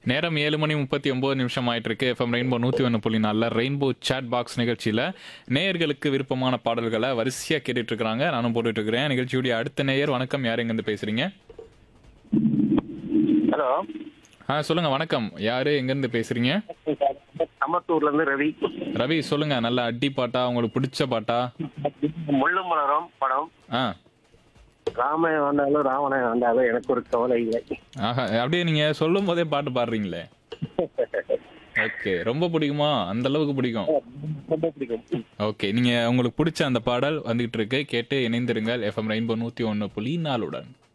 நேரம் ஏழு மணி முப்பத்தி ஒன்பது நிமிஷம் ஆயிட்டு இருக்கு எஃப்எம் ரெயின்போ நூற்றி ஒன்று புள்ளி நாலில் ரெயின்போ சேட் பாக்ஸ் நிகழ்ச்சியில் நேயர்களுக்கு விருப்பமான பாடல்களை வரிசையாக கேட்டுட்டு இருக்கிறாங்க நானும் போட்டுட்டு இருக்கிறேன் நிகழ்ச்சியுடைய அடுத்த நேயர் வணக்கம் யார் எங்கேருந்து பேசுறீங்க ஹலோ ஆ சொல்லுங்க வணக்கம் யாரு எங்கேருந்து பேசுறீங்க அம்பத்தூர்ல இருந்து ரவி ரவி சொல்லுங்க நல்ல அடி பாட்டா உங்களுக்கு பிடிச்ச பாட்டா முள்ளும் மலரும் படம் ஆ ராமன் வந்தாலும் ராவணன் வந்தாலும் எனக்கு ஒரு கவலை இல்லை ஆஹா அப்படியே நீங்க சொல்லும் போதே பாட்டு பாடுறீங்களே ஓகே ரொம்ப பிடிக்குமா அந்த அளவுக்கு பிடிக்கும் ரொம்ப பிடிக்கும் ஓகே நீங்க உங்களுக்கு பிடிச்ச அந்த பாடல் வந்துகிட்டு இருக்கு கேட்டு இணைந்திருங்கள் எஃப்எம் ரெயின்போ நூத்தி ஒன்று புள்ளி நாலுடன்